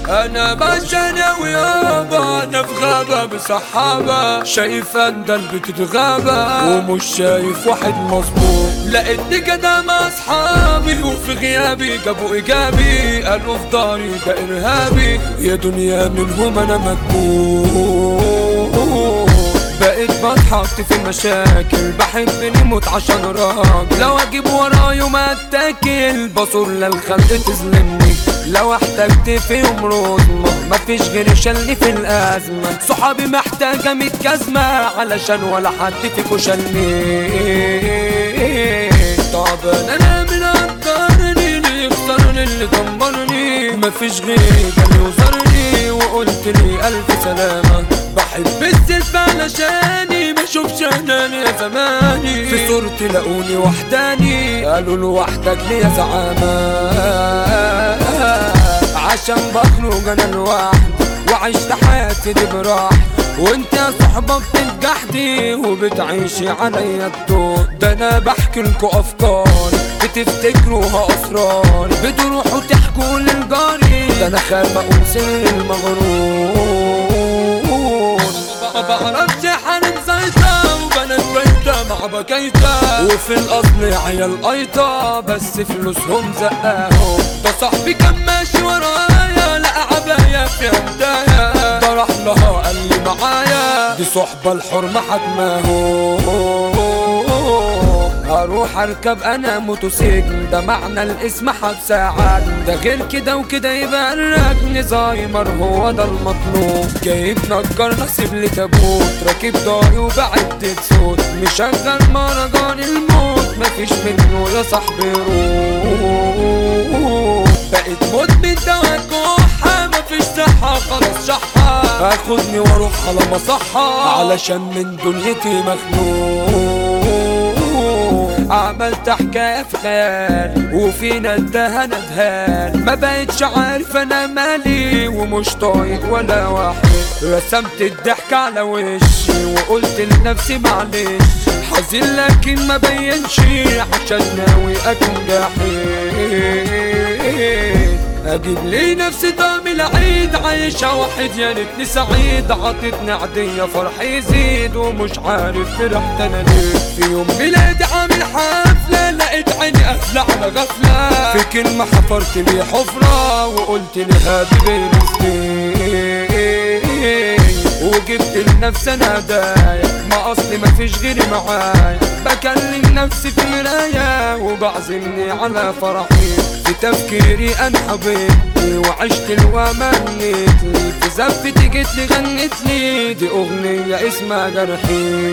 انا باشا ويابا انا في غابة بسحابة شايف اندل بتتغابى ومش شايف واحد مظبوط لقيتني كده مع اصحابي وفي غيابي جابوا ايجابي قالوا في داري ده ارهابي يا دنيا منهم انا مكبوت بقيت بتحط في المشاكل بحب نموت عشان راجل لو اجيب ورايا ما اتاكل بصور للخلق تظلمني لو احتجت فيهم رزمة مفيش غير شلني في الأزمة صحابي محتاجة ميت جزمة علشان ولا حد فيكو شلني طب انا من قدرني اللي يخسرني اللي دمرني مفيش غيري كان يوزرني وقلت لي ألف سلامة بحب السلف علشاني ما اشوفش انا يا زماني في صورتي لقوني وحداني قالوا لوحدك ليه زعامة عشان بخرج انا لوحدي وعشت حياتي دي براحتي وانت يا صحبة بتنجحدي وبتعيشي عليا الدور ده انا بحكي لكم افكاري بتفتكروها اسراري بتروحوا تحكوا للجاري ده انا خايف اقول سر المغرور ما بعرفش حنين زيطة وبنات بيتة مع بكيتة وفي الاصل عيال قيطة بس فلوسهم زقاهم ده صاحبي كان ماشي ورايا لقى عباية في هدايا ده راح لها قال لي معايا دي صحبة الحرمة حجماهم هروح اركب انا موتوسيكل ده معنى الاسم حبس عاد ده غير كده وكده يبقى الركن زايمر هو ده المطلوب جايب نجار نصيب لي تابوت راكب ضاي وبعدة صوت مشغل مهرجان الموت مفيش منه يا صاحبي روح بقيت مدمن دواء كحة مفيش صحة خلاص شحة هاخدني واروح على مصحة علشان من دنيتي مخنوق عملت حكاية في خيال وفينا ادها ندهان ما بقتش عارف انا مالي ومش طايق ولا واحد رسمت الضحك على وشي وقلت لنفسي معلش حزين لكن ما بينش عشان ناوي اكون جحيم اجيب لي نفسي طعم العيد عايشة واحد يا ريتني سعيد عطتني عادية فرحي يزيد ومش عارف فرحت انا ليه في يوم ميلادي عامل حفلة لقيت عيني قافلة على غفلة في كلمة حفرت لي حفرة وقلت لي هاتي بيرستي وجبت لنفسي انا هدايا ما اصلي مفيش غيري معايا بكلم نفسي في مراية وبعزمني على فرحي في تفكيري انا حبيبتي وعشت الوامنيت لي في زفتي جيت لي غنت لي دي اغنية اسمها جرحي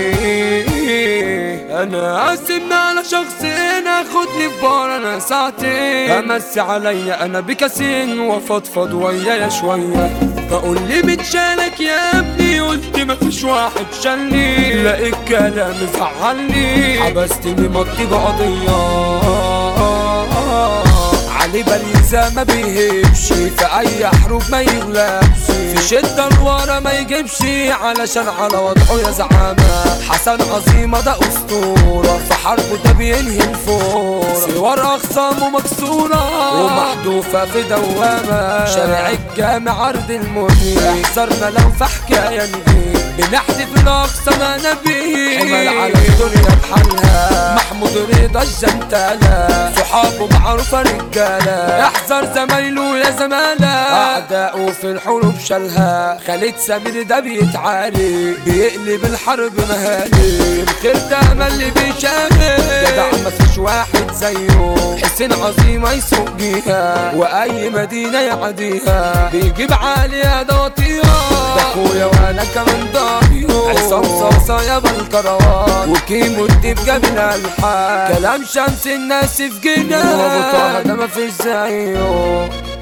انا قسمنا على شخصين اخدني في بار انا ساعتين امسي عليا انا بكاسين وافضفض ويايا شوية بقول لي متشالك يا ابني قلت مفيش واحد شالني لقيت كلام زعلني حبستني مطي بقضية علي بليزة ما بيهبش في اي حروب ما يغلبش في شدة الورا ما يجيبش علشان على وضعه يا زعامة حسن عظيمة ده اسطورة في حربه ده بينهي الفورة سوار اخصامه مكسورة ومحذوفة في دوامة شارع الجامع عرض المنير احذرنا لو في حكاية نجيب بنحذف الاقصى ما نبيه حمل على الدنيا بحالها محمود رضا الجنتالة صحابه معروفة رجالة احذر زمايله يا زمالة اعدائه في الحروب شالها خالد سمير ده بيتعاري بيقلب الحرب مهالي الخير ده امل اللي بيشاهد جدع مفيش واحد زيه حسين عظيمة يسوق بيها واي مدينة يعديها بيجيب عالية ده وطيها ده اخويا وانا كمان ضايو عصام صاصة يا بالكروان وكيمو الديب جاب الالحان كلام شمس الناس في جنان وابو طه ده مفيش زيه